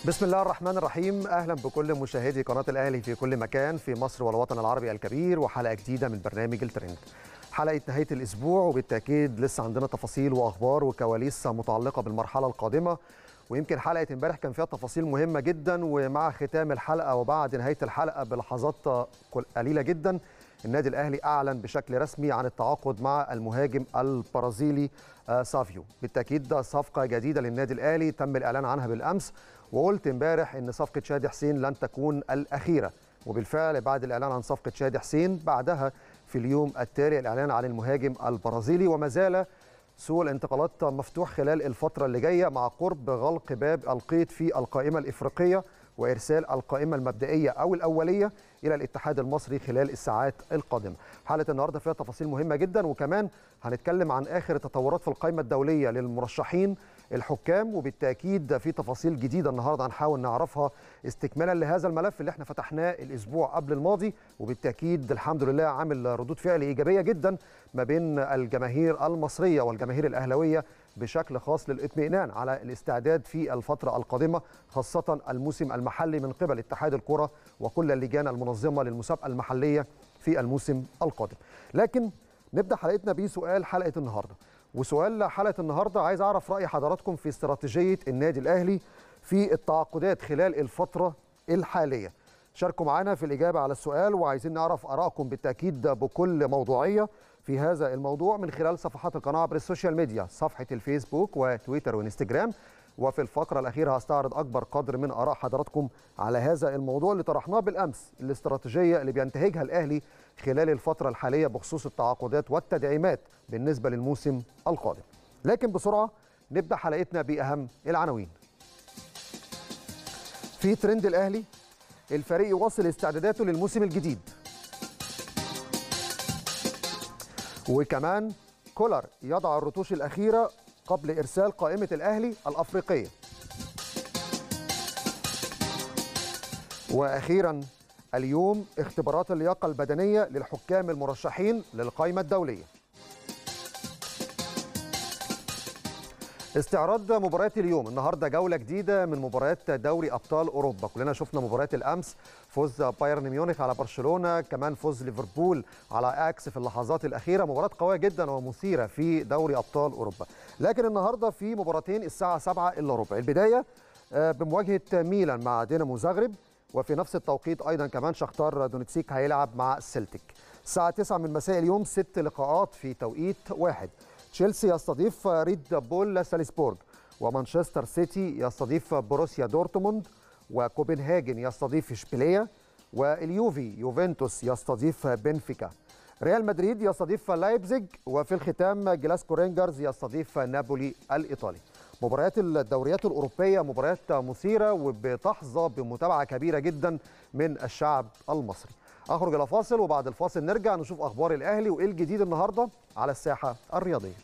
بسم الله الرحمن الرحيم اهلا بكل مشاهدي قناه الاهلي في كل مكان في مصر والوطن العربي الكبير وحلقه جديده من برنامج الترند حلقه نهايه الاسبوع وبالتاكيد لسه عندنا تفاصيل واخبار وكواليس متعلقه بالمرحله القادمه ويمكن حلقه امبارح كان فيها تفاصيل مهمه جدا ومع ختام الحلقه وبعد نهايه الحلقه بلحظات قليله جدا النادي الاهلي اعلن بشكل رسمي عن التعاقد مع المهاجم البرازيلي سافيو بالتاكيد ده صفقه جديده للنادي الاهلي تم الاعلان عنها بالامس وقلت امبارح ان صفقه شادي حسين لن تكون الاخيره وبالفعل بعد الاعلان عن صفقه شادي حسين بعدها في اليوم التالي الاعلان عن المهاجم البرازيلي وما زال سوق الانتقالات مفتوح خلال الفتره اللي جايه مع قرب غلق باب القيد في القائمه الافريقيه وارسال القائمه المبدئيه او الاوليه الى الاتحاد المصري خلال الساعات القادمه. حلقه النهارده فيها تفاصيل مهمه جدا وكمان هنتكلم عن اخر التطورات في القائمه الدوليه للمرشحين الحكام وبالتاكيد في تفاصيل جديده النهارده هنحاول نعرفها استكمالا لهذا الملف اللي احنا فتحناه الاسبوع قبل الماضي وبالتاكيد الحمد لله عامل ردود فعل ايجابيه جدا ما بين الجماهير المصريه والجماهير الاهلاويه بشكل خاص للاطمئنان على الاستعداد في الفتره القادمه خاصه الموسم المحلي من قبل اتحاد الكره وكل اللجان المنظمه للمسابقه المحليه في الموسم القادم. لكن نبدا حلقتنا بسؤال حلقه النهارده. وسؤال حلقه النهارده عايز اعرف راي حضراتكم في استراتيجيه النادي الاهلي في التعاقدات خلال الفتره الحاليه. شاركوا معنا في الاجابه على السؤال وعايزين نعرف ارائكم بالتاكيد بكل موضوعيه في هذا الموضوع من خلال صفحات القناه عبر السوشيال ميديا صفحه الفيسبوك وتويتر وانستجرام وفي الفقره الاخيره هستعرض اكبر قدر من اراء حضراتكم على هذا الموضوع اللي طرحناه بالامس الاستراتيجيه اللي بينتهجها الاهلي خلال الفتره الحاليه بخصوص التعاقدات والتدعيمات بالنسبه للموسم القادم لكن بسرعه نبدا حلقتنا باهم العناوين في ترند الاهلي الفريق يواصل استعداداته للموسم الجديد وكمان كولر يضع الرتوش الأخيرة قبل إرسال قائمة الأهلي الأفريقية وأخيرا اليوم اختبارات اللياقة البدنية للحكام المرشحين للقائمة الدولية استعراض مباريات اليوم النهارده جوله جديده من مباريات دوري ابطال اوروبا كلنا شفنا مباريات الامس فوز بايرن ميونخ على برشلونه كمان فوز ليفربول على اكس في اللحظات الاخيره مباراه قويه جدا ومثيره في دوري ابطال اوروبا لكن النهارده في مباراتين الساعه 7 الا ربع البدايه بمواجهه ميلان مع دينامو زغرب وفي نفس التوقيت ايضا كمان شختار دونيتسيك هيلعب مع السلتيك الساعه 9 من مساء اليوم ست لقاءات في توقيت واحد تشيلسي يستضيف ريد بول سالزبورغ ومانشستر سيتي يستضيف بروسيا دورتموند وكوبنهاجن يستضيف اشبيليه واليوفي يوفنتوس يستضيف بنفيكا ريال مدريد يستضيف لايبزيج وفي الختام جلاسكو رينجرز يستضيف نابولي الايطالي مباريات الدوريات الاوروبيه مباريات مثيره وبتحظى بمتابعه كبيره جدا من الشعب المصري اخرج الى فاصل وبعد الفاصل نرجع نشوف اخبار الاهلي وايه الجديد النهارده على الساحه الرياضيه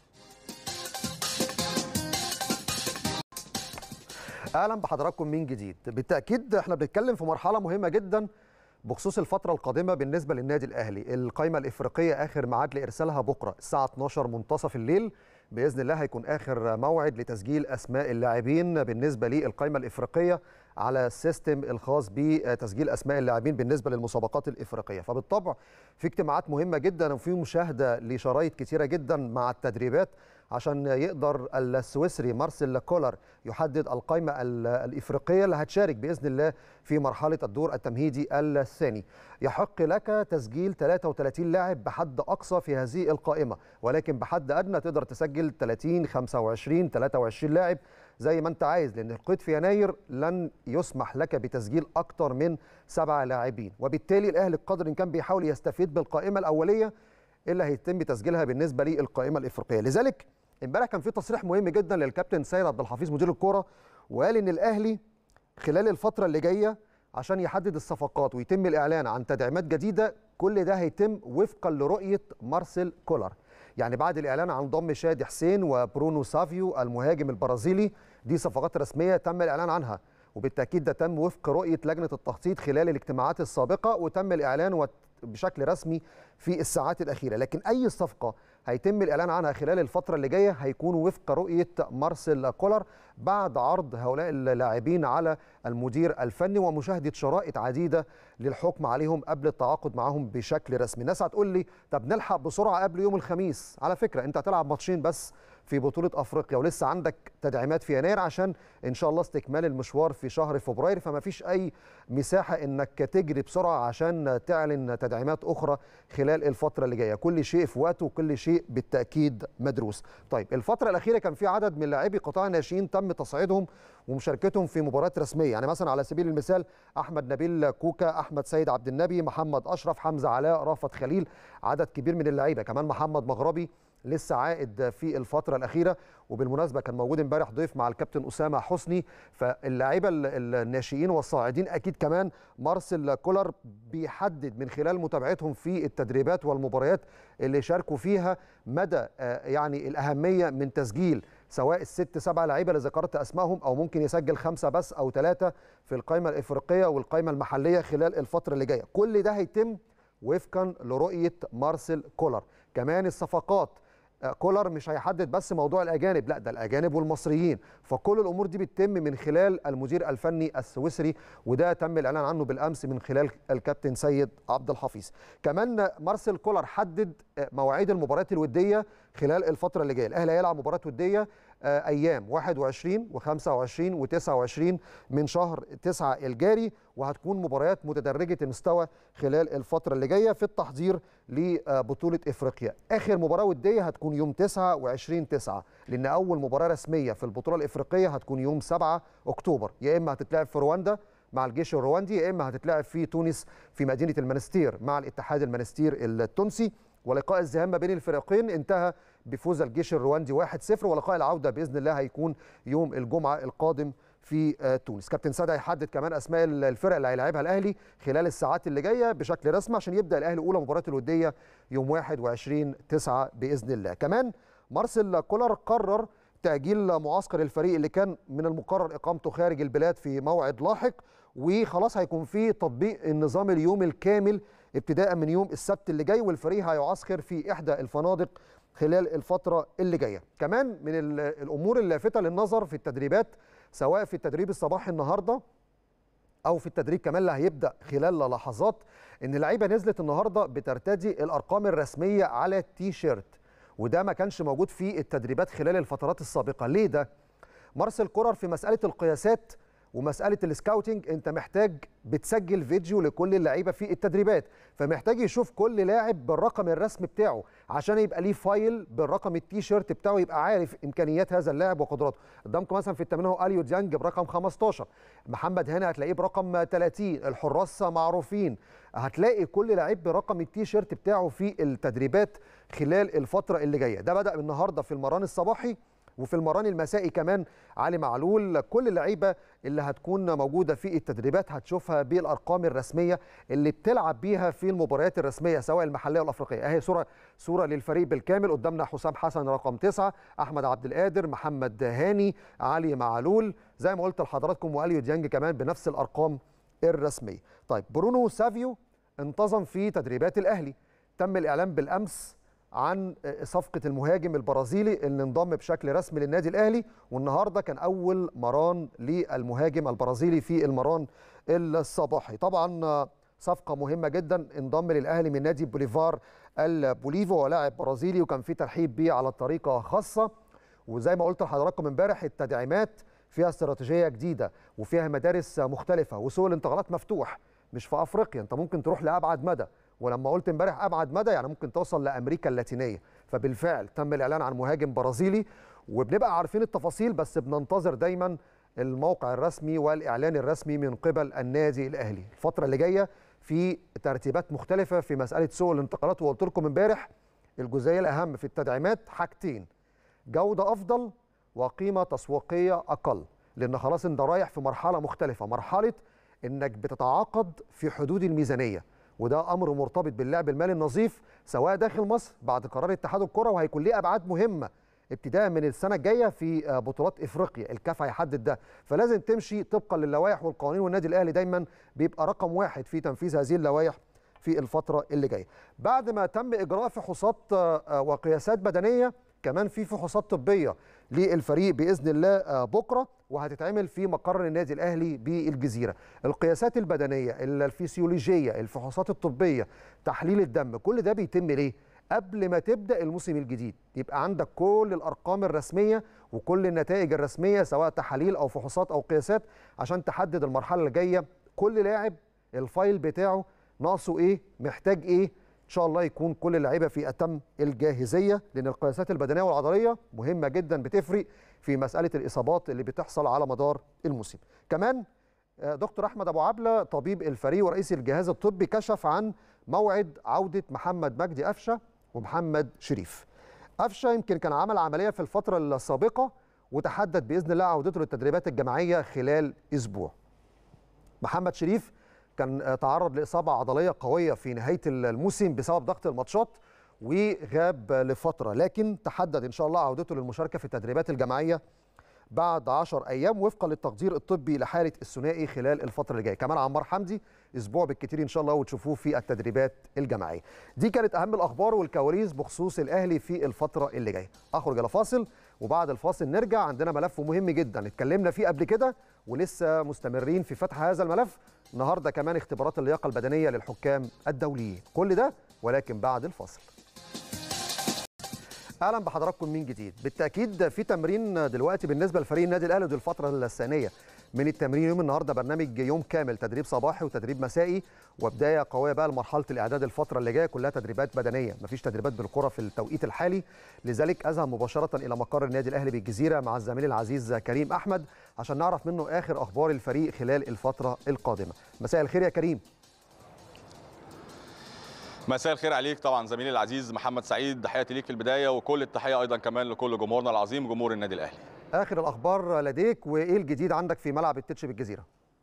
اهلا بحضراتكم من جديد بالتاكيد احنا بنتكلم في مرحله مهمه جدا بخصوص الفتره القادمه بالنسبه للنادي الاهلي القائمه الافريقيه اخر ميعاد لارسالها بكره الساعه 12 منتصف الليل باذن الله هيكون اخر موعد لتسجيل اسماء اللاعبين بالنسبه للقائمه الافريقيه على السيستم الخاص بتسجيل اسماء اللاعبين بالنسبه للمسابقات الافريقيه فبالطبع في اجتماعات مهمه جدا وفي مشاهده لشرايط كثيره جدا مع التدريبات عشان يقدر السويسري مارسيل كولر يحدد القائمه الافريقيه اللي هتشارك باذن الله في مرحله الدور التمهيدي الثاني يحق لك تسجيل 33 لاعب بحد اقصى في هذه القائمه ولكن بحد ادنى تقدر تسجل 30 25 23 لاعب زي ما انت عايز لان القيد في يناير لن يسمح لك بتسجيل اكثر من سبعه لاعبين وبالتالي الاهلي بقدر ان كان بيحاول يستفيد بالقائمه الاوليه اللي هيتم تسجيلها بالنسبه للقائمه الافريقيه لذلك امبارح كان في تصريح مهم جدا للكابتن سيد عبد الحفيظ مدير الكوره وقال ان الاهلي خلال الفتره اللي جايه عشان يحدد الصفقات ويتم الاعلان عن تدعيمات جديده كل ده هيتم وفقا لرؤيه مارسيل كولر يعني بعد الاعلان عن ضم شادي حسين وبرونو سافيو المهاجم البرازيلي دي صفقات رسميه تم الاعلان عنها وبالتاكيد ده تم وفق رؤيه لجنه التخطيط خلال الاجتماعات السابقه وتم الاعلان بشكل رسمي في الساعات الاخيره لكن اي صفقه هيتم الاعلان عنها خلال الفتره اللي جايه هيكون وفق رؤيه مارسيل كولر بعد عرض هؤلاء اللاعبين على المدير الفني ومشاهده شرائط عديده للحكم عليهم قبل التعاقد معهم بشكل رسمي الناس هتقول لي طب نلحق بسرعه قبل يوم الخميس على فكره انت هتلعب ماتشين بس في بطوله افريقيا ولسه عندك تدعيمات في يناير عشان ان شاء الله استكمال المشوار في شهر فبراير فما فيش اي مساحه انك تجري بسرعه عشان تعلن تدعيمات اخرى خلال الفتره اللي جايه كل شيء في وقته وكل شيء بالتاكيد مدروس طيب الفتره الاخيره كان في عدد من لاعبي قطاع الناشئين تم تصعيدهم ومشاركتهم في مباريات رسميه يعني مثلا على سبيل المثال احمد نبيل كوكا احمد سيد عبد النبي محمد اشرف حمزه علاء رافت خليل عدد كبير من اللعيبه كمان محمد مغربي لسه عائد في الفترة الأخيرة وبالمناسبة كان موجود امبارح ضيف مع الكابتن أسامة حسني فاللاعيبة الناشئين والصاعدين أكيد كمان مارسيل كولر بيحدد من خلال متابعتهم في التدريبات والمباريات اللي شاركوا فيها مدى يعني الأهمية من تسجيل سواء الست سبعة لعيبة اللي ذكرت أسمائهم أو ممكن يسجل خمسة بس أو ثلاثة في القائمة الإفريقية والقائمة المحلية خلال الفترة اللي جاية كل ده هيتم وفقا لرؤية مارسيل كولر كمان الصفقات كولر مش هيحدد بس موضوع الاجانب لا ده الاجانب والمصريين فكل الامور دي بتتم من خلال المدير الفني السويسري وده تم الاعلان عنه بالامس من خلال الكابتن سيد عبد الحفيظ كمان مارسيل كولر حدد مواعيد المباريات الوديه خلال الفتره اللي جايه الاهلي هيلعب مباراه وديه ايام 21 و25 و29 من شهر 9 الجاري وهتكون مباريات متدرجه المستوى خلال الفتره اللي جايه في التحضير لبطوله افريقيا اخر مباراه وديه هتكون يوم 29 9 لان اول مباراه رسميه في البطوله الافريقيه هتكون يوم 7 اكتوبر يا اما هتتلعب في رواندا مع الجيش الرواندي يا اما هتتلعب في تونس في مدينه المنستير مع الاتحاد المنستير التونسي ولقاء الذهاب ما بين الفريقين انتهى بفوز الجيش الرواندي 1-0 ولقاء العوده باذن الله هيكون يوم الجمعه القادم في تونس كابتن سعد هيحدد كمان اسماء الفرق اللي هيلاعبها الاهلي خلال الساعات اللي جايه بشكل رسمي عشان يبدا الاهلي اولى مباراه الوديه يوم 21 9 باذن الله كمان مارسيل كولر قرر تاجيل معسكر الفريق اللي كان من المقرر اقامته خارج البلاد في موعد لاحق وخلاص هيكون في تطبيق النظام اليوم الكامل ابتداء من يوم السبت اللي جاي والفريق هيعسكر في احدى الفنادق خلال الفتره اللي جايه كمان من الامور اللافته للنظر في التدريبات سواء في التدريب الصباحي النهارده او في التدريب كمان اللي هيبدا خلال لحظات ان اللعيبه نزلت النهارده بترتدي الارقام الرسميه على التي شيرت وده ما كانش موجود في التدريبات خلال الفترات السابقه ليه ده مارسيل كولر في مساله القياسات ومساله السكاوتنج انت محتاج بتسجل فيديو لكل اللعيبه في التدريبات فمحتاج يشوف كل لاعب بالرقم الرسمي بتاعه عشان يبقى ليه فايل بالرقم التي شيرت بتاعه يبقى عارف امكانيات هذا اللاعب وقدراته قدامكم مثلا في التمرين هو اليو ديانج برقم 15 محمد هاني هتلاقيه برقم 30 الحراس معروفين هتلاقي كل لعيب برقم التي شيرت بتاعه في التدريبات خلال الفتره اللي جايه ده بدا النهارده في المران الصباحي وفي المران المسائي كمان علي معلول كل اللعيبه اللي هتكون موجوده في التدريبات هتشوفها بالارقام الرسميه اللي بتلعب بيها في المباريات الرسميه سواء المحليه والافريقيه اهي صوره صوره للفريق بالكامل قدامنا حسام حسن رقم تسعة احمد عبد القادر محمد هاني علي معلول زي ما قلت لحضراتكم واليو ديانج كمان بنفس الارقام الرسميه طيب برونو سافيو انتظم في تدريبات الاهلي تم الاعلان بالامس عن صفقة المهاجم البرازيلي اللي انضم بشكل رسمي للنادي الأهلي والنهاردة كان أول مران للمهاجم البرازيلي في المران الصباحي طبعا صفقة مهمة جدا انضم للأهلي من نادي بوليفار البوليفو ولاعب برازيلي وكان في ترحيب بيه على طريقة خاصة وزي ما قلت لحضراتكم امبارح التدعيمات فيها استراتيجية جديدة وفيها مدارس مختلفة وسوق الانتقالات مفتوح مش في أفريقيا أنت ممكن تروح لأبعد مدى ولما قلت امبارح ابعد مدى يعني ممكن توصل لامريكا اللاتينيه فبالفعل تم الاعلان عن مهاجم برازيلي وبنبقى عارفين التفاصيل بس بننتظر دايما الموقع الرسمي والاعلان الرسمي من قبل النادي الاهلي الفتره اللي جايه في ترتيبات مختلفه في مساله سوق الانتقالات وقلت لكم امبارح الجزئيه الاهم في التدعيمات حاجتين جوده افضل وقيمه تسويقيه اقل لان خلاص انت رايح في مرحله مختلفه مرحله انك بتتعاقد في حدود الميزانيه وده امر مرتبط باللعب المالي النظيف سواء داخل مصر بعد قرار اتحاد الكره وهيكون ليه ابعاد مهمه ابتداء من السنه الجايه في بطولات افريقيا الكاف هيحدد ده فلازم تمشي طبقا للوائح والقوانين والنادي الاهلي دايما بيبقى رقم واحد في تنفيذ هذه اللوائح في الفتره اللي جايه بعد ما تم اجراء فحوصات وقياسات بدنيه كمان في فحوصات طبيه للفريق باذن الله بكره وهتتعمل في مقر النادي الاهلي بالجزيره القياسات البدنيه الفسيولوجيه الفحوصات الطبيه تحليل الدم كل ده بيتم ليه قبل ما تبدا الموسم الجديد يبقى عندك كل الارقام الرسميه وكل النتائج الرسميه سواء تحاليل او فحوصات او قياسات عشان تحدد المرحله اللي جايه كل لاعب الفايل بتاعه ناقصه ايه محتاج ايه ان شاء الله يكون كل اللعيبه في اتم الجاهزيه لان القياسات البدنيه والعضليه مهمه جدا بتفرق في مساله الاصابات اللي بتحصل على مدار الموسم كمان دكتور احمد ابو عبله طبيب الفريق ورئيس الجهاز الطبي كشف عن موعد عوده محمد مجدي قفشه ومحمد شريف قفشه يمكن كان عمل عمليه في الفتره السابقه وتحدد باذن الله عودته للتدريبات الجماعيه خلال اسبوع محمد شريف كان تعرض لاصابه عضليه قويه في نهايه الموسم بسبب ضغط الماتشات وغاب لفتره لكن تحدد ان شاء الله عودته للمشاركه في التدريبات الجماعيه بعد 10 ايام وفقا للتقدير الطبي لحاله الثنائي خلال الفتره اللي جايه كمان عمار حمدي اسبوع بالكثير ان شاء الله وتشوفوه في التدريبات الجماعيه دي كانت اهم الاخبار والكواليس بخصوص الاهلي في الفتره اللي جايه اخرج الى فاصل وبعد الفاصل نرجع عندنا ملف مهم جدا اتكلمنا فيه قبل كده ولسه مستمرين في فتح هذا الملف النهارده كمان اختبارات اللياقه البدنيه للحكام الدوليين كل ده ولكن بعد الفاصل اهلا بحضراتكم من جديد بالتاكيد في تمرين دلوقتي بالنسبه لفريق النادي الاهلي دي الفتره الثانيه من التمرين يوم النهارده برنامج يوم كامل تدريب صباحي وتدريب مسائي وبدايه قويه بقى لمرحله الاعداد الفتره اللي جايه كلها تدريبات بدنيه مفيش تدريبات بالكره في التوقيت الحالي لذلك اذهب مباشره الى مقر النادي الاهلي بالجزيره مع الزميل العزيز كريم احمد عشان نعرف منه اخر اخبار الفريق خلال الفتره القادمه مساء الخير يا كريم مساء الخير عليك طبعا زميلي العزيز محمد سعيد تحياتي ليك في البدايه وكل التحيه ايضا كمان لكل جمهورنا العظيم جمهور النادي الاهلي اخر الاخبار لديك وايه الجديد عندك في ملعب التتش بالجزيره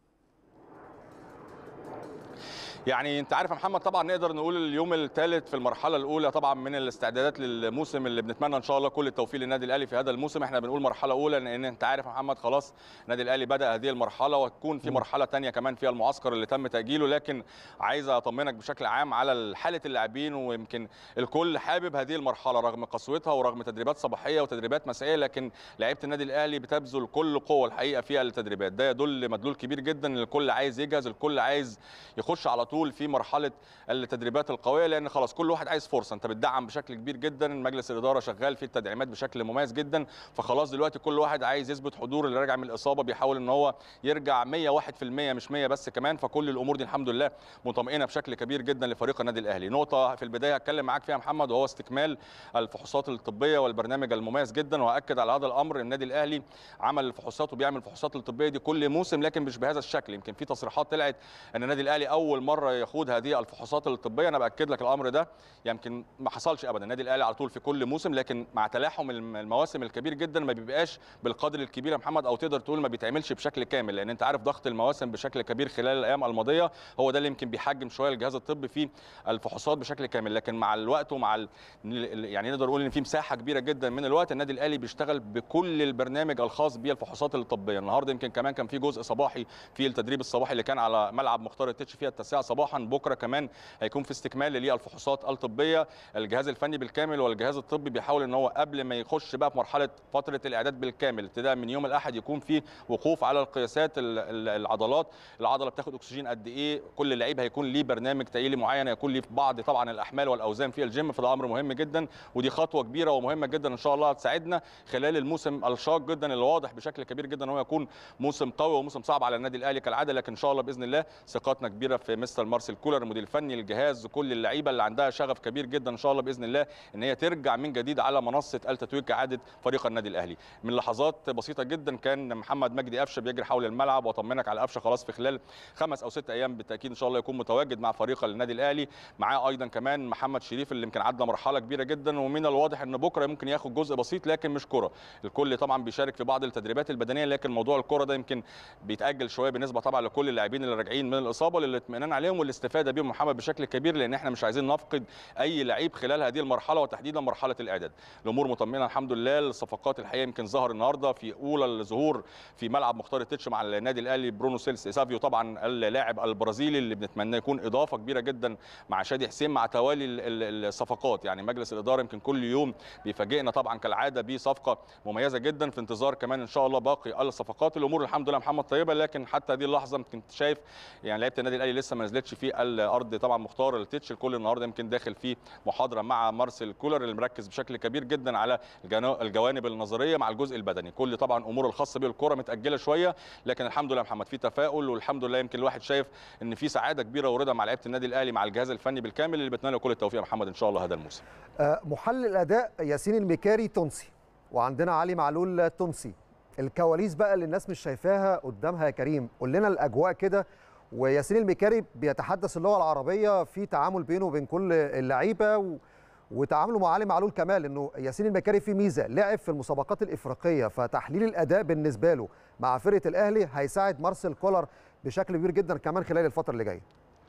يعني انت عارف يا محمد طبعا نقدر نقول اليوم الثالث في المرحله الاولى طبعا من الاستعدادات للموسم اللي بنتمنى ان شاء الله كل التوفيق للنادي الاهلي في هذا الموسم احنا بنقول مرحله اولى لان انت عارف يا محمد خلاص النادي الاهلي بدا هذه المرحله وتكون في مرحله ثانيه كمان فيها المعسكر اللي تم تاجيله لكن عايز اطمنك بشكل عام على حاله اللاعبين ويمكن الكل حابب هذه المرحله رغم قسوتها ورغم تدريبات صباحيه وتدريبات مسائيه لكن لعيبه النادي الاهلي بتبذل كل قوه الحقيقه فيها التدريبات ده يدل مدلول كبير جدا ان الكل عايز يجهز الكل عايز يخش على طول في مرحله التدريبات القويه لان خلاص كل واحد عايز فرصه انت بتدعم بشكل كبير جدا مجلس الاداره شغال في التدعيمات بشكل مميز جدا فخلاص دلوقتي كل واحد عايز يثبت حضور اللي راجع من الاصابه بيحاول ان هو يرجع 101% مش 100 بس كمان فكل الامور دي الحمد لله مطمئنه بشكل كبير جدا لفريق النادي الاهلي نقطه في البدايه هتكلم معاك فيها محمد وهو استكمال الفحوصات الطبيه والبرنامج المميز جدا واكد على هذا الامر النادي الاهلي عمل الفحوصات وبيعمل الفحوصات الطبيه دي كل موسم لكن مش بهذا الشكل يمكن في تصريحات طلعت ان النادي الاهلي اول مره يخوض هذه الفحوصات الطبيه انا باكد لك الامر ده يمكن ما حصلش ابدا النادي الاهلي على طول في كل موسم لكن مع تلاحم المواسم الكبير جدا ما بيبقاش بالقدر الكبير يا محمد او تقدر تقول ما بيتعملش بشكل كامل لان انت عارف ضغط المواسم بشكل كبير خلال الايام الماضيه هو ده اللي يمكن بيحجم شويه الجهاز الطبي في الفحوصات بشكل كامل لكن مع الوقت ومع ال... يعني نقدر نقول ان في مساحه كبيره جدا من الوقت النادي الاهلي بيشتغل بكل البرنامج الخاص بالفحوصات الطبيه النهارده يمكن كمان كان في جزء صباحي في التدريب الصباحي اللي كان على ملعب مختار التتش فيها التاسعه صباحا بكره كمان هيكون في استكمال للفحوصات الطبيه الجهاز الفني بالكامل والجهاز الطبي بيحاول ان هو قبل ما يخش بقى في مرحله فتره الاعداد بالكامل ابتداء من يوم الاحد يكون في وقوف على القياسات العضلات العضله بتاخد اكسجين قد ايه كل لعيب هيكون ليه برنامج تاهيلي معين هيكون ليه في بعض طبعا الاحمال والاوزان في الجيم فده امر مهم جدا ودي خطوه كبيره ومهمه جدا ان شاء الله هتساعدنا خلال الموسم الشاق جدا اللي واضح بشكل كبير جدا ان هو يكون موسم قوي وموسم صعب على النادي الاهلي كالعاده لكن ان شاء الله باذن الله ثقتنا كبيره في مستر مارسيل كولر المدير الفني الجهاز كل اللعيبه اللي عندها شغف كبير جدا ان شاء الله باذن الله ان هي ترجع من جديد على منصه التتويج كعاده فريق النادي الاهلي من لحظات بسيطه جدا كان محمد مجدي قفشه بيجري حول الملعب واطمنك على قفشه خلاص في خلال خمس او ست ايام بالتاكيد ان شاء الله يكون متواجد مع فريق النادي الاهلي معاه ايضا كمان محمد شريف اللي يمكن عدى مرحله كبيره جدا ومن الواضح ان بكره ممكن ياخد جزء بسيط لكن مش كره الكل طبعا بيشارك في بعض التدريبات البدنيه لكن موضوع الكره ده يمكن بيتاجل شويه بالنسبه طبعا لكل اللاعبين اللي راجعين من الاصابه للاطمئنان عليهم عليهم والاستفاده بيهم محمد بشكل كبير لان احنا مش عايزين نفقد اي لعيب خلال هذه المرحله وتحديدا مرحله الاعداد الامور مطمئنه الحمد لله الصفقات الحقيقه يمكن ظهر النهارده في اولى الظهور في ملعب مختار التتش مع النادي الاهلي برونو سيلس سافيو طبعا اللاعب البرازيلي اللي بنتمنى يكون اضافه كبيره جدا مع شادي حسين مع توالي الصفقات يعني مجلس الاداره يمكن كل يوم بيفاجئنا طبعا كالعاده بصفقه مميزه جدا في انتظار كمان ان شاء الله باقي الصفقات الامور الحمد لله محمد طيبه لكن حتى هذه اللحظه يمكن شايف يعني لعيبه النادي الاهلي لسه ما نزلتش في الارض طبعا مختار التتش الكل النهارده يمكن داخل في محاضره مع مارسيل كولر اللي مركز بشكل كبير جدا على الجوانب النظريه مع الجزء البدني كل طبعا امور الخاصه بالكره متاجله شويه لكن الحمد لله محمد في تفاؤل والحمد لله يمكن الواحد شايف ان في سعاده كبيره ورضا مع لعيبه النادي الاهلي مع الجهاز الفني بالكامل اللي بتمنى له كل التوفيق يا محمد ان شاء الله هذا الموسم محلل الاداء ياسين المكاري تونسي وعندنا علي معلول تونسي الكواليس بقى اللي الناس مش شايفاها قدامها يا كريم قول لنا الاجواء كده وياسين المكاري بيتحدث اللغه العربيه في تعامل بينه وبين كل اللعيبه و... وتعامله مع علي معلول كمال انه ياسين المكاري في ميزه لعب في المسابقات الافريقيه فتحليل الاداء بالنسبه له مع فرقه الاهلي هيساعد مارسيل كولر بشكل كبير جدا كمان خلال الفتره اللي جايه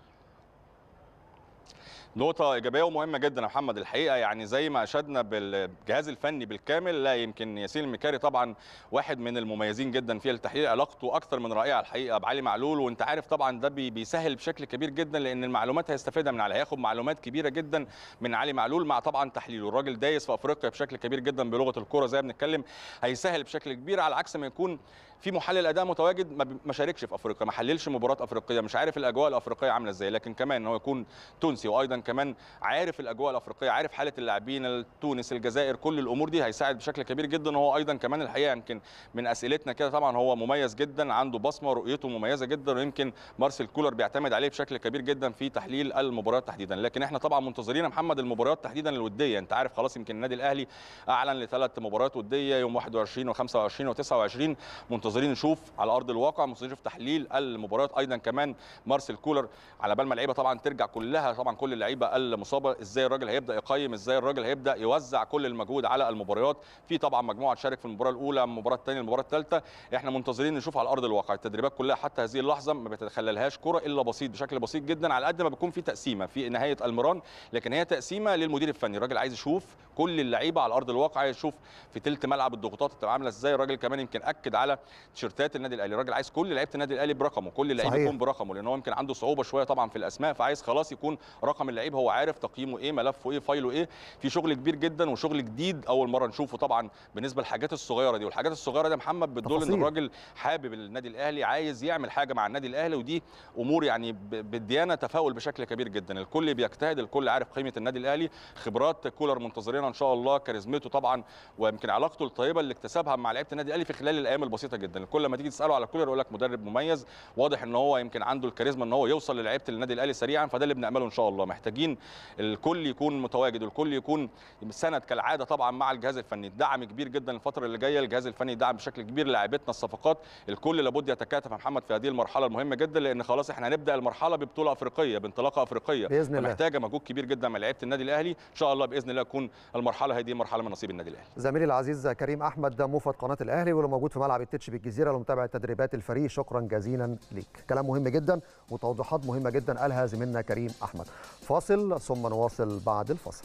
نقطة إيجابية ومهمة جدا يا محمد الحقيقة يعني زي ما أشدنا بالجهاز الفني بالكامل لا يمكن ياسين المكاري طبعا واحد من المميزين جدا في التحليل علاقته أكثر من رائعة الحقيقة بعلي معلول وأنت عارف طبعا ده بيسهل بشكل كبير جدا لأن المعلومات هيستفيدها من علي هياخد معلومات كبيرة جدا من علي معلول مع طبعا تحليله الراجل دايس في أفريقيا بشكل كبير جدا بلغة الكرة زي ما بنتكلم هيسهل بشكل كبير على عكس ما يكون في محلل اداء متواجد ما شاركش في افريقيا ما حللش مباراه افريقيه مش عارف الاجواء الافريقيه عامله ازاي لكن كمان ان هو يكون تونسي وايضا كمان عارف الاجواء الافريقيه عارف حاله اللاعبين التونس الجزائر كل الامور دي هيساعد بشكل كبير جدا وهو ايضا كمان الحقيقه يمكن من اسئلتنا كده طبعا هو مميز جدا عنده بصمه ورؤيته مميزه جدا ويمكن مارسيل كولر بيعتمد عليه بشكل كبير جدا في تحليل المباريات تحديدا لكن احنا طبعا منتظرين يا محمد المباريات تحديدا الوديه انت عارف خلاص يمكن النادي الاهلي اعلن لثلاث مباريات وديه يوم 21 و25 و29 منتظرين نشوف على ارض الواقع مستضيف تحليل المباريات ايضا كمان مارسيل كولر على بال ما اللعيبه طبعا ترجع كلها طبعا كل اللعيبه المصابه ازاي الراجل هيبدا يقيم ازاي الراجل هيبدا يوزع كل المجهود على المباريات في طبعا مجموعه تشارك في المباراه الاولى المباراه الثانيه المباراه الثالثه احنا منتظرين نشوف على ارض الواقع التدريبات كلها حتى هذه اللحظه ما بتتخللهاش كره الا بسيط بشكل بسيط جدا على قد ما بيكون في تقسيمه في نهايه المران لكن هي تقسيمه للمدير الفني الراجل عايز يشوف كل اللعيبه على ارض الواقع عايز يشوف في ثلث ملعب الضغوطات بتبقى عامله ازاي الراجل كمان يمكن اكد على تيشيرتات النادي الاهلي الراجل عايز كل لعيبه النادي الاهلي برقمه كل لعيب يكون برقمه لان هو يمكن عنده صعوبه شويه طبعا في الاسماء فعايز خلاص يكون رقم اللعيب هو عارف تقييمه ايه ملفه ايه فايله ايه في شغل كبير جدا وشغل جديد اول مره نشوفه طبعا بالنسبه للحاجات الصغيره دي والحاجات الصغيره دي يا محمد بتدل ان الراجل حابب النادي الاهلي عايز يعمل حاجه مع النادي الاهلي ودي امور يعني بالديانه تفاؤل بشكل كبير جدا الكل بيجتهد الكل عارف قيمه النادي الاهلي خبرات كولر منتظرينها ان شاء الله كاريزمته طبعا ويمكن علاقته الطيبه اللي اكتسبها مع لعيبه النادي الاهلي في خلال الايام البسيطه جدا الكل لما تيجي تساله على كولر يقول لك مدرب مميز واضح ان هو يمكن عنده الكاريزما ان هو يوصل للعيبه النادي الاهلي سريعا فده اللي بنامله ان شاء الله محتاجين الكل يكون متواجد والكل يكون سند كالعاده طبعا مع الجهاز الفني دعم كبير جدا الفتره اللي جايه الجهاز الفني دعم بشكل كبير لاعبتنا الصفقات الكل لابد يتكاتف يا محمد في هذه المرحله المهمه جدا لان خلاص احنا هنبدا المرحله ببطوله افريقيه بانطلاقه افريقيه باذن الله محتاجه مجهود كبير جدا من لعيبه النادي الاهلي ان شاء الله باذن الله تكون المرحله هذه مرحله من نصيب النادي الاهلي زميلي العزيز كريم احمد موفد قناه الاهلي واللي موجود في ملعب التتش بالجزيره لمتابعه تدريبات الفريق شكرا جزيلا ليك كلام مهم جدا وتوضيحات مهمه جدا قالها زميلنا كريم احمد فاصل ثم نواصل بعد الفصل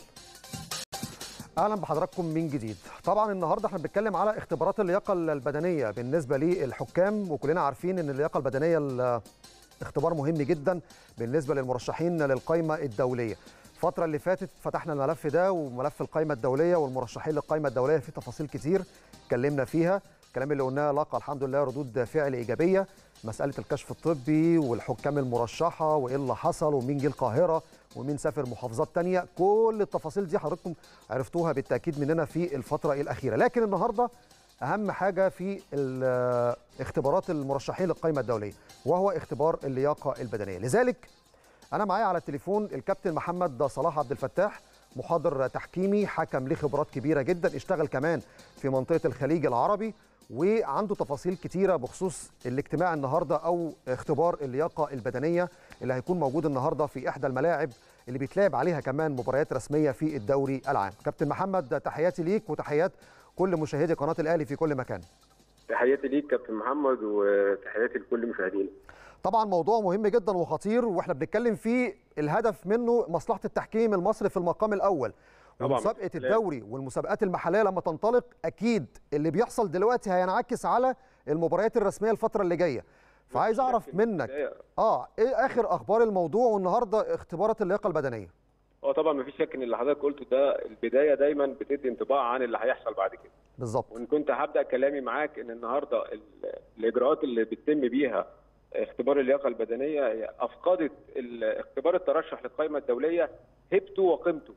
اهلا بحضراتكم من جديد طبعا النهارده احنا بنتكلم على اختبارات اللياقه البدنيه بالنسبه للحكام وكلنا عارفين ان اللياقه البدنيه اختبار مهم جدا بالنسبه للمرشحين للقائمه الدوليه الفتره اللي فاتت فتحنا الملف ده وملف القائمه الدوليه والمرشحين للقائمه الدوليه في تفاصيل كتير اتكلمنا فيها الكلام اللي قلناه لقى الحمد لله ردود فعل ايجابيه مساله الكشف الطبي والحكام المرشحه وايه اللي حصل ومين جه القاهره ومين سافر محافظات تانية كل التفاصيل دي حضراتكم عرفتوها بالتاكيد مننا في الفتره الاخيره لكن النهارده اهم حاجه في اختبارات المرشحين للقائمه الدوليه وهو اختبار اللياقه البدنيه لذلك انا معايا على التليفون الكابتن محمد صلاح عبد الفتاح محاضر تحكيمي حكم له خبرات كبيره جدا اشتغل كمان في منطقه الخليج العربي وعنده تفاصيل كتيره بخصوص الاجتماع النهارده او اختبار اللياقه البدنيه اللي هيكون موجود النهارده في احدى الملاعب اللي بيتلعب عليها كمان مباريات رسميه في الدوري العام كابتن محمد تحياتي ليك وتحيات كل مشاهدي قناه الاهلي في كل مكان تحياتي ليك كابتن محمد وتحياتي لكل مشاهدينا طبعا موضوع مهم جدا وخطير واحنا بنتكلم فيه الهدف منه مصلحه التحكيم المصري في المقام الاول طبعاً. ومسابقه الدوري والمسابقات المحليه لما تنطلق اكيد اللي بيحصل دلوقتي هينعكس على المباريات الرسميه الفتره اللي جايه فعايز اعرف منك اه ايه اخر اخبار الموضوع والنهارده اختبارات اللياقه البدنيه اه طبعا مفيش شك ان اللي حضرتك قلته ده البدايه دايما بتدي انطباع عن اللي هيحصل بعد كده بالظبط وان كنت هبدا كلامي معاك ان النهارده ال- الاجراءات اللي بتتم بيها اختبار اللياقه البدنيه هي افقدت ال- اختبار الترشح للقائمه الدوليه هيبته وقيمته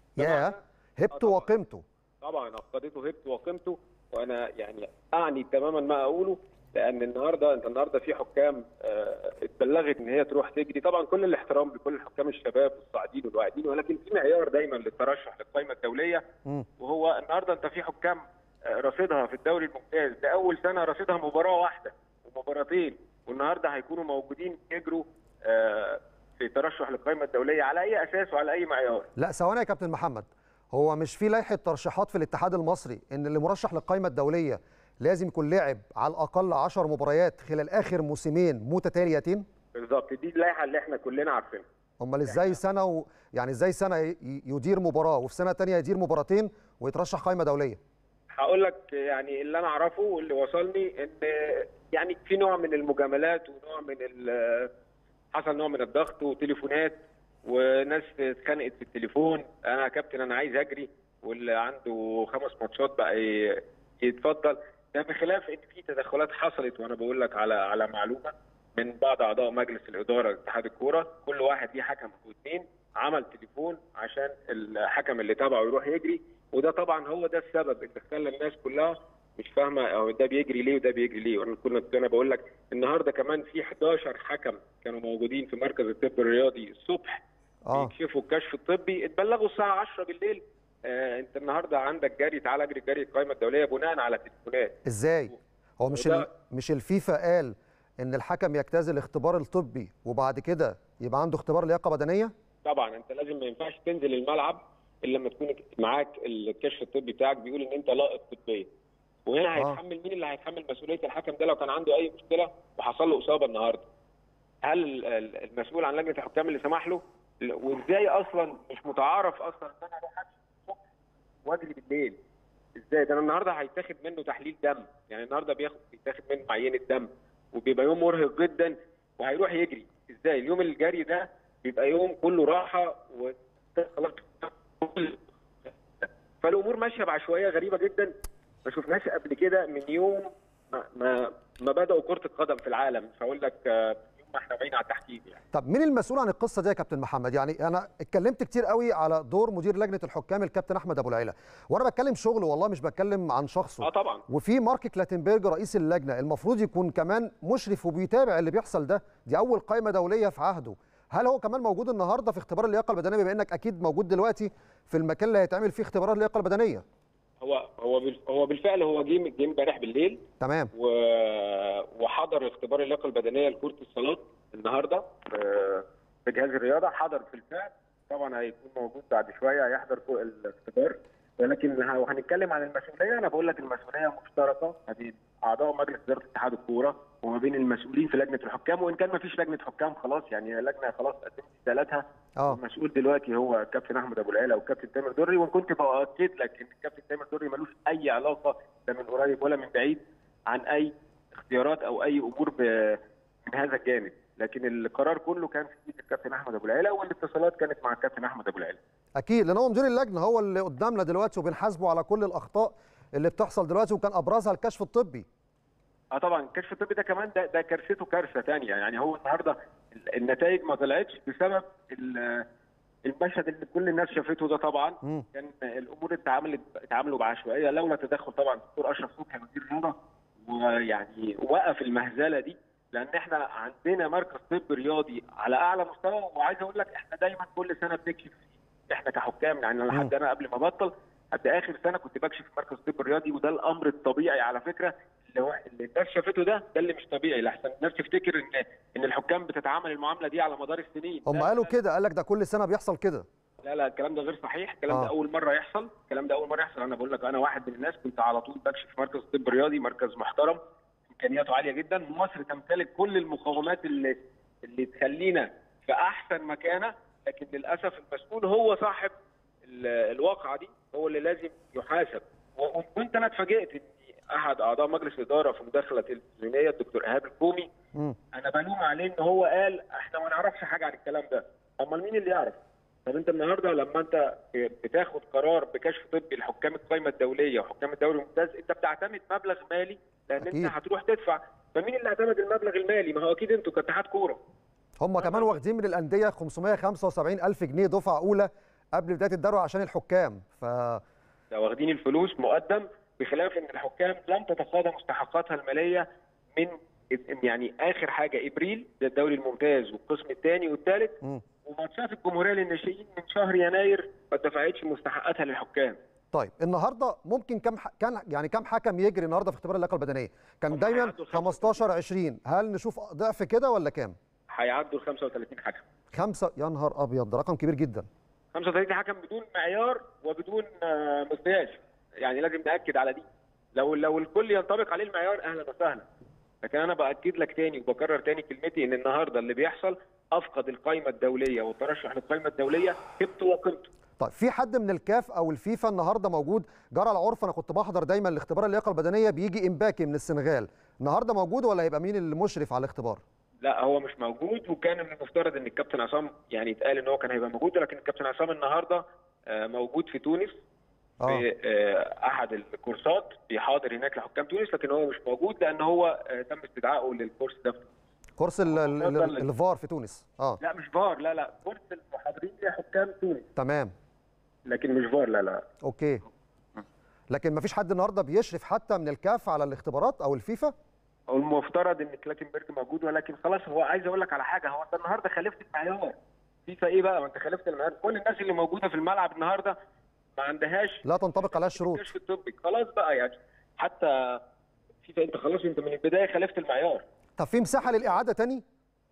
يا هبته طبعاً. وقيمته طبعا افقدته هيبته وقيمته وانا يعني اعني تماما ما اقوله لان النهارده انت النهارده في حكام آه، اتبلغت ان هي تروح تجري طبعا كل الاحترام لكل الحكام الشباب والصاعدين والواعدين ولكن في معيار دايما للترشح للقائمه الدوليه مم. وهو النهارده انت في حكام آه، رصيدها في الدوري الممتاز لاول سنه رصيدها مباراه واحده ومباراتين والنهارده هيكونوا موجودين يجروا آه، في ترشح للقائمه الدوليه على اي اساس وعلى اي معيار لا ثواني يا كابتن محمد هو مش في لائحه ترشيحات في الاتحاد المصري ان اللي مرشح للقائمه الدوليه لازم يكون لعب على الاقل 10 مباريات خلال اخر موسمين متتاليتين بالظبط دي اللائحه اللي احنا كلنا عارفينها امال ازاي سنه و... يعني ازاي سنه ي- يدير مباراه وفي سنه تانية يدير مباراتين ويترشح قائمه دوليه هقول لك يعني اللي انا اعرفه واللي وصلني ان يعني في نوع من المجاملات ونوع من ال- حصل نوع من الضغط وتليفونات وناس اتخانقت في التليفون انا يا كابتن انا عايز اجري واللي عنده خمس ماتشات بقى ي- يتفضل ده بخلاف ان في تدخلات حصلت وانا بقول لك على على معلومه من بعض اعضاء مجلس الاداره لاتحاد الكوره كل واحد ليه حكم او اثنين عمل تليفون عشان الحكم اللي تبعه يروح يجري وده طبعا هو ده السبب اللي خلى الناس كلها مش فاهمه او ده بيجري ليه وده بيجري ليه وانا كنت انا بقول لك النهارده كمان في 11 حكم كانوا موجودين في مركز الطب الرياضي الصبح اه بيكشفوا الكشف الطبي اتبلغوا الساعه 10 بالليل آه انت النهارده عندك جري تعالى اجري جري القائمه الدوليه بناء على تليفونات ازاي هو مش وده- ال... مش الفيفا قال ان الحكم يجتاز الاختبار الطبي وبعد كده يبقى عنده اختبار لياقه بدنيه طبعا انت لازم ما ينفعش تنزل الملعب الا لما تكون معاك الكشف الطبي بتاعك بيقول ان انت لائق طبيا وهنا آه. هيتحمل مين اللي هيتحمل مسؤوليه الحكم ده لو كان عنده اي مشكله وحصل له اصابه النهارده هل ال- ال- المسؤول عن لجنه الحكام اللي سمح له ل- وازاي اصلا مش متعارف اصلا ان انا اروح أمشي الصبح واجري بالليل ازاي ده انا النهارده هيتاخد منه تحليل دم يعني النهارده بياخد بيتاخد منه عينه دم وبيبقى يوم مرهق جدا وهيروح يجري ازاي اليوم الجري ده بيبقى يوم كله راحه و خلاص فالامور ماشيه بعشوائيه غريبه جدا ما شفناش قبل كده من يوم ما ما, ما بداوا كره القدم في العالم مش هقول لك آه، من يوم ما احنا بعيد على التحكيم يعني طب مين المسؤول عن القصه دي يا كابتن محمد يعني انا اتكلمت كتير قوي على دور مدير لجنه الحكام الكابتن احمد ابو العيله وانا بتكلم شغل والله مش بتكلم عن شخصه اه طبعا وفي مارك كلاتنبرج رئيس اللجنه المفروض يكون كمان مشرف وبيتابع اللي بيحصل ده دي اول قائمه دوليه في عهده هل هو كمان موجود النهارده في اختبار اللياقه البدنيه بما انك اكيد موجود دلوقتي في المكان اللي هيتعمل فيه اختبارات اللياقه البدنيه هو هو بال- هو بالفعل هو جه جه امبارح بالليل تمام و... وحضر اختبار اللياقه البدنيه لكره الصالات النهارده في في جهاز الرياضه حضر في الفعل طبعا هيكون موجود بعد شويه هيحضر فوق الاختبار ولكن ه- وهنتكلم عن المسؤوليه انا بقول لك المسؤوليه مشتركه ما بين اعضاء مجلس اداره اتحاد الكوره وما بين المسؤولين في لجنه الحكام وان كان ما فيش لجنه حكام خلاص يعني هي لجنه خلاص قدمت استقالتها اه المسؤول دلوقتي هو كابتن احمد ابو العيله والكابتن تامر دري وان كنت باكد لك ان الكابتن تامر دري ملوش اي علاقه لا من قريب ولا من بعيد عن اي اختيارات او اي امور ب- من هذا الجانب لكن القرار كله كان في ايد الكابتن احمد ابو العيله والاتصالات كانت مع الكابتن احمد ابو العيله اكيد لان هو مدير اللجنه هو اللي قدامنا دلوقتي وبنحاسبه على كل الاخطاء اللي بتحصل دلوقتي وكان ابرزها الكشف الطبي اه طبعا الكشف الطبي ده كمان ده ده كارثته كارثه ثانيه يعني هو النهارده ال- النتائج ما طلعتش بسبب ال- المشهد اللي كل الناس شافته ده طبعا مم. كان الامور اتعاملت اتعاملوا بعشوائيه لولا تدخل طبعا الدكتور اشرف صبحي وزير الرياضه ويعني وقف المهزله دي لان احنا عندنا مركز طب رياضي على اعلى مستوى وعايز اقول لك احنا دايما كل سنه بنكشف فيه احنا كحكام يعني أنا لحد انا قبل ما ابطل حتى اخر سنه كنت بكشف في مركز الطب الرياضي وده الامر الطبيعي على فكره اللي هو اللي الناس شافته ده ده اللي مش طبيعي لحسن الناس تفتكر ان ان الحكام بتتعامل المعامله دي على مدار السنين هم لا، قالوا لا، كده قال لك ده كل سنه بيحصل كده لا لا الكلام ده غير صحيح الكلام آه. ده اول مره يحصل الكلام ده اول مره يحصل انا بقول لك انا واحد من الناس كنت على طول بكشف في مركز الطب الرياضي مركز محترم امكانياته عاليه جدا مصر تمتلك كل المقومات اللي اللي تخلينا في احسن مكانه لكن للاسف المسؤول هو صاحب ال- الواقعه دي هو اللي لازم يحاسب و- وكنت انا اتفاجئت ان احد اعضاء مجلس الاداره في مداخله تلفزيونيه الدكتور ايهاب الكومي مم. انا بلوم عليه ان هو قال احنا ما نعرفش حاجه عن الكلام ده امال مين اللي يعرف طب انت النهارده لما انت بتاخد قرار بكشف طبي لحكام القائمه الدوليه وحكام الدوري الممتاز انت بتعتمد مبلغ مالي لان أكيد. انت هتروح تدفع فمين اللي اعتمد المبلغ المالي ما هو اكيد انتوا كاتحاد كوره هم كمان واخدين من الانديه 575 الف جنيه دفعه اولى قبل بدايه الدوري عشان الحكام ف ده واخدين الفلوس مقدم بخلاف ان الحكام لم تتقاضى مستحقاتها الماليه من يعني اخر حاجه ابريل ده الدوري الممتاز والقسم الثاني والثالث مم. وماتشات الجمهوريه للناشئين من شهر يناير ما دفعتش مستحقاتها للحكام طيب النهارده ممكن كم ح... كان يعني كم حكم يجري النهارده في اختبار اللياقه البدنيه كان هم دايما هيعدوا 15 20 هل نشوف ضعف كده ولا كام هيعدوا ال 35 حكم خمسة يا نهار ابيض ده رقم كبير جدا 35 حكم بدون معيار وبدون آه، مقياس يعني لازم ناكد على دي لو لو الكل ينطبق عليه المعيار اهلا وسهلا لكن انا باكد لك تاني وبكرر تاني كلمتي ان النهارده اللي بيحصل افقد القائمه الدوليه والترشح للقائمه الدوليه هبته وقيمته طيب في حد من الكاف او الفيفا النهارده موجود جرى العرف انا كنت بحضر دايما الاختبار اللياقه البدنيه بيجي امباكي من السنغال النهارده موجود ولا هيبقى مين المشرف على الاختبار لا هو مش موجود وكان من المفترض ان الكابتن عصام يعني اتقال ان هو كان هيبقى موجود لكن الكابتن عصام النهارده آه، موجود في تونس اه في آه، احد الكورسات بيحاضر هناك لحكام تونس لكن هو مش موجود لان هو آه، تم استدعائه للكورس ده كورس ال- ال- ال- اتفضل. الفار في تونس اه لا مش فار لا لا كورس المحاضرين لحكام تونس تمام لكن مش فار لا لا اوكي لكن ما فيش حد النهارده بيشرف حتى من الكاف على الاختبارات او الفيفا هو المفترض ان كلاتنبرج موجود ولكن خلاص هو عايز اقول لك على حاجه هو انت النهارده خالفت المعيار فيفا ايه بقى ما انت خالفت المعيار كل الناس اللي موجوده في الملعب النهارده ما عندهاش لا تنطبق عليها الشروط الكشف الطبي خلاص بقى يعني حتى فيفا انت خلاص انت من البدايه خالفت المعيار طب في مساحه للاعاده تاني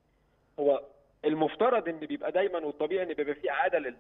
هو المفترض ان بيبقى دايما والطبيعي ان بيبقى في اعاده لل...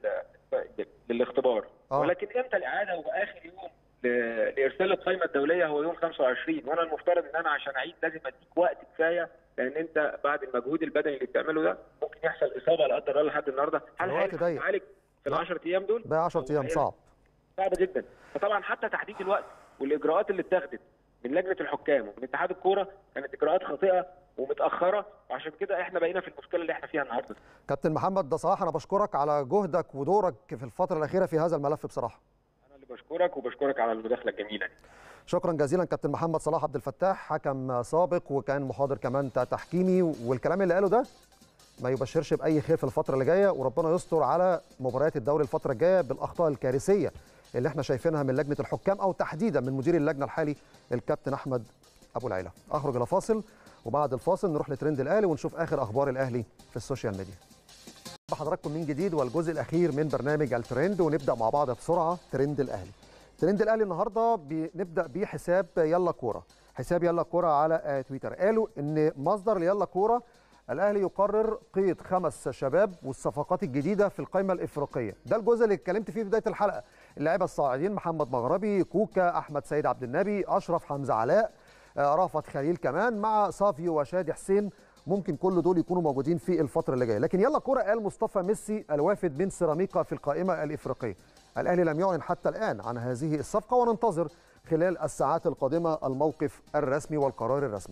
للاختبار آه. ولكن امتى الاعاده هو اخر يوم ل... لارسال القائمه الدوليه هو يوم 25 وانا المفترض ان انا عشان اعيد لازم اديك وقت كفايه لان انت بعد المجهود البدني اللي بتعمله ده ممكن يحصل اصابه لا قدر الله لحد النهارده هل الوقت هيلحق ضيق. يتعالج في ال 10 ايام دول؟ بقى 10 هو ايام هيلحق. صعب صعب جدا فطبعا حتى تحديد الوقت والاجراءات اللي اتخذت من لجنه الحكام ومن اتحاد الكوره كانت اجراءات خاطئه ومتاخره وعشان كده احنا بقينا في المشكله اللي احنا فيها النهارده كابتن محمد ده صراحه انا بشكرك على جهدك ودورك في الفتره الاخيره في هذا الملف بصراحه انا اللي بشكرك وبشكرك على المداخله الجميله دي شكرا جزيلا كابتن محمد صلاح عبد الفتاح حكم سابق وكان محاضر كمان تحكيمي والكلام اللي قاله ده ما يبشرش باي خير في الفتره اللي جايه وربنا يستر على مباريات الدوري الفتره الجايه بالاخطاء الكارثيه اللي احنا شايفينها من لجنه الحكام او تحديدا من مدير اللجنه الحالي الكابتن احمد ابو العيله اخرج الى فاصل وبعد الفاصل نروح لترند الاهلي ونشوف اخر اخبار الاهلي في السوشيال ميديا بحضراتكم من جديد والجزء الاخير من برنامج الترند ونبدا مع بعض بسرعه ترند الاهلي ترند الاهلي النهارده بنبدا بحساب يلا كوره حساب يلا كوره على آه، تويتر قالوا ان مصدر ليلا كوره الاهلي يقرر قيد خمس شباب والصفقات الجديده في القائمه الافريقيه ده الجزء اللي اتكلمت فيه في بدايه الحلقه اللاعيبه الصاعدين محمد مغربي كوكا احمد سيد عبد النبي اشرف حمزه علاء آه، رافت خليل كمان مع صافيو وشادي حسين ممكن كل دول يكونوا موجودين في الفتره اللي جايه لكن يلا كوره قال مصطفى ميسي الوافد من سيراميكا في القائمه الافريقيه الاهلي لم يعلن حتى الان عن هذه الصفقه وننتظر خلال الساعات القادمه الموقف الرسمي والقرار الرسمي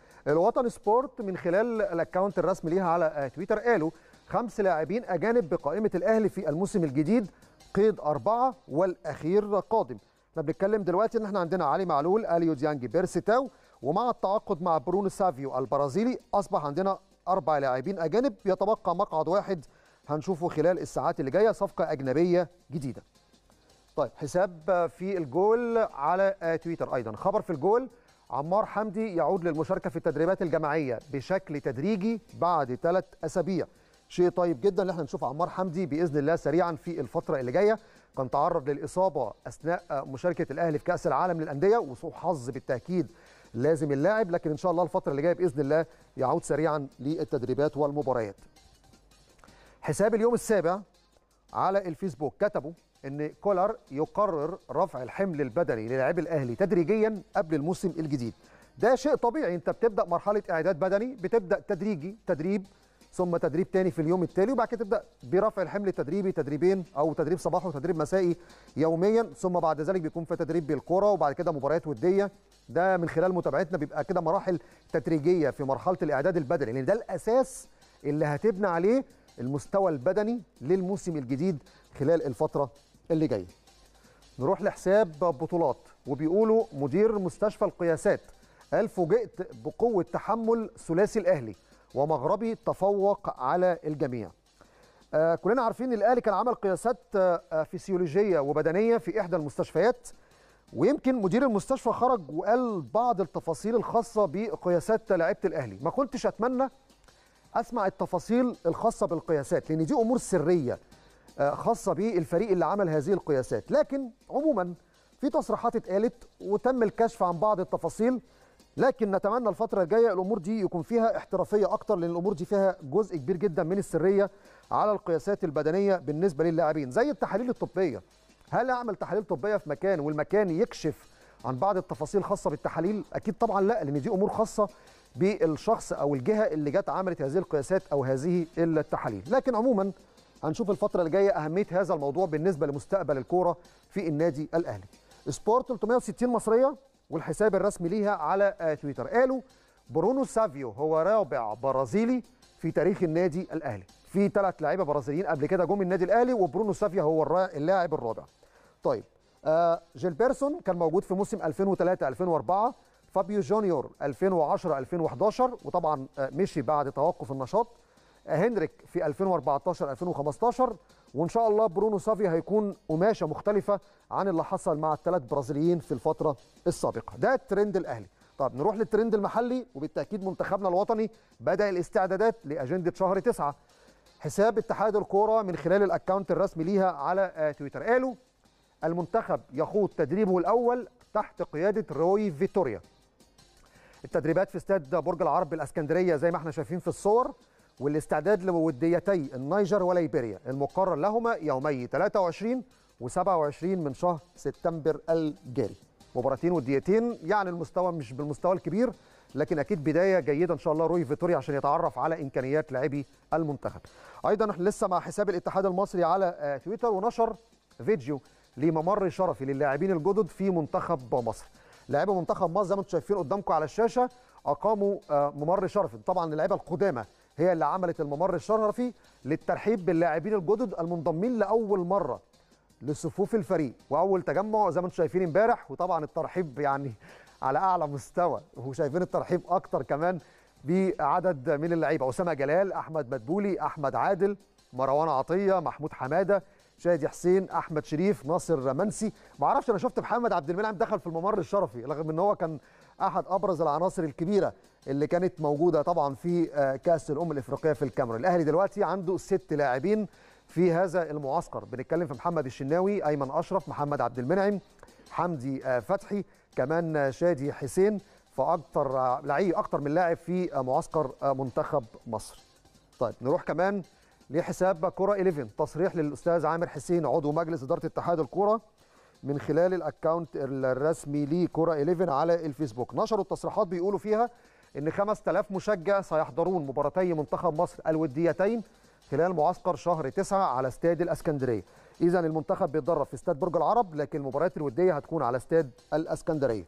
الوطن سبورت من خلال الاكونت الرسمي ليها على آه، تويتر قالوا خمس لاعبين اجانب بقائمه الاهلي في الموسم الجديد قيد اربعه والاخير قادم احنا بنتكلم دلوقتي ان احنا عندنا علي معلول اليو ديانجي بيرسيتاو ومع التعاقد مع برونو سافيو البرازيلي اصبح عندنا اربع لاعبين اجانب يتبقى مقعد واحد هنشوفه خلال الساعات اللي جايه صفقه اجنبيه جديده طيب حساب في الجول على آه، تويتر ايضا خبر في الجول عمار حمدي يعود للمشاركه في التدريبات الجماعيه بشكل تدريجي بعد ثلاث اسابيع شيء طيب جدا ان احنا نشوف عمار حمدي باذن الله سريعا في الفتره اللي جايه كان تعرض للاصابه اثناء آه، مشاركه الاهلي في كاس العالم للانديه وسوء حظ بالتاكيد لازم اللاعب لكن ان شاء الله الفتره اللي جايه باذن الله يعود سريعا للتدريبات والمباريات حساب اليوم السابع على الفيسبوك كتبوا ان كولر يقرر رفع الحمل البدني للاعبي الاهلي تدريجيا قبل الموسم الجديد ده شيء طبيعي انت بتبدا مرحله اعداد بدني بتبدا تدريجي تدريب ثم تدريب تاني في اليوم التالي وبعد كده تبدا برفع الحمل التدريبي تدريبين او تدريب صباحي وتدريب مسائي يوميا ثم بعد ذلك بيكون في تدريب بالكره وبعد كده مباريات وديه ده من خلال متابعتنا بيبقى كده مراحل تدريجيه في مرحله الاعداد البدني لان ده الاساس اللي هتبنى عليه المستوى البدني للموسم الجديد خلال الفتره اللي جايه نروح لحساب بطولات وبيقولوا مدير مستشفى القياسات قال فوجئت بقوة تحمل ثلاثي الأهلي ومغربي تفوق على الجميع آه كلنا عارفين الأهلي كان عمل قياسات آه فسيولوجية وبدنية في إحدى المستشفيات ويمكن مدير المستشفى خرج وقال بعض التفاصيل الخاصة بقياسات لعيبة الأهلي ما كنتش أتمنى أسمع التفاصيل الخاصة بالقياسات لأن دي أمور سرية خاصة بالفريق اللي عمل هذه القياسات لكن عموما في تصريحات اتقالت وتم الكشف عن بعض التفاصيل لكن نتمنى الفترة الجاية الأمور دي يكون فيها احترافية أكتر لأن الأمور دي فيها جزء كبير جدا من السرية على القياسات البدنية بالنسبة للاعبين زي التحاليل الطبية هل أعمل تحاليل طبية في مكان والمكان يكشف عن بعض التفاصيل الخاصة بالتحاليل أكيد طبعا لا لأن دي أمور خاصة بالشخص أو الجهة اللي جت عملت هذه القياسات أو هذه التحاليل لكن عموما هنشوف الفترة اللي جاية أهمية هذا الموضوع بالنسبة لمستقبل الكورة في النادي الأهلي. سبورت 360 مصرية والحساب الرسمي ليها على تويتر قالوا برونو سافيو هو رابع برازيلي في تاريخ النادي الأهلي. في ثلاث لعيبة برازيليين قبل كده جم النادي الأهلي وبرونو سافيو هو اللاعب الرابع. طيب آه جيلبرسون كان موجود في موسم 2003 2004 فابيو جونيور 2010 2011 وطبعا آه مشي بعد توقف النشاط هنريك في 2014 2015 وان شاء الله برونو سافيا هيكون قماشه مختلفه عن اللي حصل مع الثلاث برازيليين في الفتره السابقه ده الترند الاهلي طب نروح للترند المحلي وبالتاكيد منتخبنا الوطني بدا الاستعدادات لاجنده شهر تسعة حساب اتحاد الكوره من خلال الاكونت الرسمي ليها على تويتر قالوا المنتخب يخوض تدريبه الاول تحت قياده روي فيتوريا التدريبات في استاد برج العرب بالاسكندريه زي ما احنا شايفين في الصور والاستعداد لوديتي النيجر وليبيريا المقرر لهما يومي 23 و27 من شهر سبتمبر الجاري مباراتين وديتين يعني المستوى مش بالمستوى الكبير لكن اكيد بدايه جيده ان شاء الله روي فيتوريا عشان يتعرف على امكانيات لاعبي المنتخب ايضا احنا لسه مع حساب الاتحاد المصري على تويتر ونشر فيديو لممر شرفي للاعبين الجدد في منتخب مصر لاعبي منتخب مصر زي ما انتم شايفين قدامكم على الشاشه اقاموا ممر شرفي طبعا اللعيبه القدامى هي اللي عملت الممر الشرفي للترحيب باللاعبين الجدد المنضمين لاول مره لصفوف الفريق واول تجمع زي ما انتم شايفين امبارح وطبعا الترحيب يعني على اعلى مستوى وشايفين الترحيب اكتر كمان بعدد من اللعيبه اسامه جلال احمد مدبولي احمد عادل مروان عطيه محمود حماده شادي حسين احمد شريف ناصر منسي ما اعرفش انا شفت محمد عبد المنعم دخل في الممر الشرفي رغم ان هو كان احد ابرز العناصر الكبيره اللي كانت موجوده طبعا في كاس الامم الافريقيه في الكاميرون الاهلي دلوقتي عنده ست لاعبين في هذا المعسكر بنتكلم في محمد الشناوي ايمن اشرف محمد عبد المنعم حمدي فتحي كمان شادي حسين فاكثر لعيب اكثر من لاعب في معسكر منتخب مصر طيب نروح كمان لحساب كره 11 تصريح للاستاذ عامر حسين عضو مجلس اداره اتحاد الكره من خلال الاكونت الرسمي لكره 11 على الفيسبوك نشروا التصريحات بيقولوا فيها ان 5000 مشجع سيحضرون مباراتي منتخب مصر الوديتين خلال معسكر شهر 9 على استاد الاسكندريه اذا المنتخب بيتدرب في استاد برج العرب لكن المباريات الوديه هتكون على استاد الاسكندريه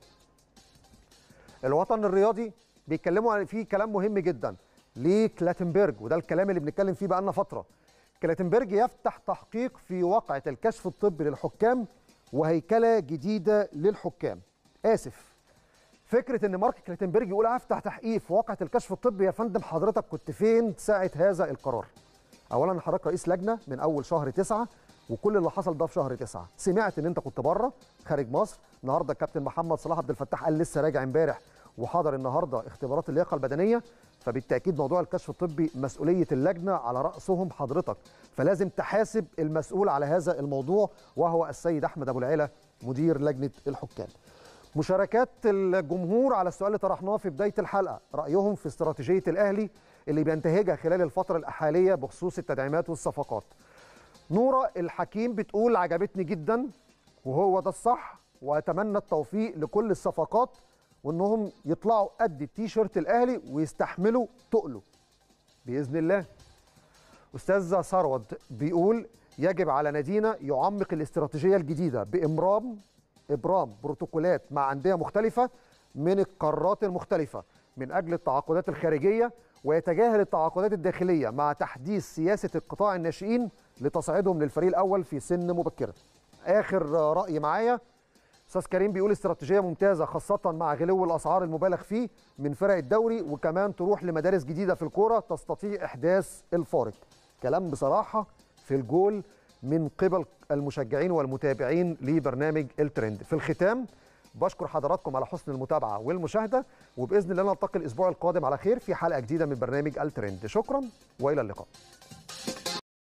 الوطن الرياضي بيتكلموا فيه كلام مهم جدا لكلاتنبرج وده الكلام اللي بنتكلم فيه بقالنا فتره كلاتنبرج يفتح تحقيق في واقعه الكشف الطبي للحكام وهيكله جديده للحكام اسف فكره ان مارك كلاتنبرج يقول افتح تحقيق في واقعه الكشف الطبي يا فندم حضرتك كنت فين ساعه هذا القرار اولا حضرتك رئيس لجنه من اول شهر تسعة وكل اللي حصل ده في شهر تسعة سمعت ان انت كنت بره خارج مصر النهارده الكابتن محمد صلاح عبد الفتاح قال لسه راجع امبارح وحضر النهارده اختبارات اللياقه البدنيه فبالتاكيد موضوع الكشف الطبي مسؤوليه اللجنه على راسهم حضرتك فلازم تحاسب المسؤول على هذا الموضوع وهو السيد احمد ابو العيله مدير لجنه الحكام مشاركات الجمهور على السؤال اللي طرحناه في بدايه الحلقه رايهم في استراتيجيه الاهلي اللي بينتهجها خلال الفتره الحاليه بخصوص التدعيمات والصفقات نوره الحكيم بتقول عجبتني جدا وهو ده الصح واتمنى التوفيق لكل الصفقات وانهم يطلعوا قد التيشيرت الاهلي ويستحملوا تقله باذن الله استاذ ثروت بيقول يجب على نادينا يعمق الاستراتيجيه الجديده بامرام ابرام بروتوكولات مع انديه مختلفه من القارات المختلفه من اجل التعاقدات الخارجيه ويتجاهل التعاقدات الداخليه مع تحديث سياسه القطاع الناشئين لتصعيدهم للفريق الاول في سن مبكره. اخر راي معايا استاذ كريم بيقول استراتيجيه ممتازه خاصه مع غلو الاسعار المبالغ فيه من فرق الدوري وكمان تروح لمدارس جديده في الكوره تستطيع احداث الفارق. كلام بصراحه في الجول من قبل المشجعين والمتابعين لبرنامج الترند. في الختام بشكر حضراتكم على حسن المتابعه والمشاهده وباذن الله نلتقي الاسبوع القادم على خير في حلقه جديده من برنامج الترند شكرا والى اللقاء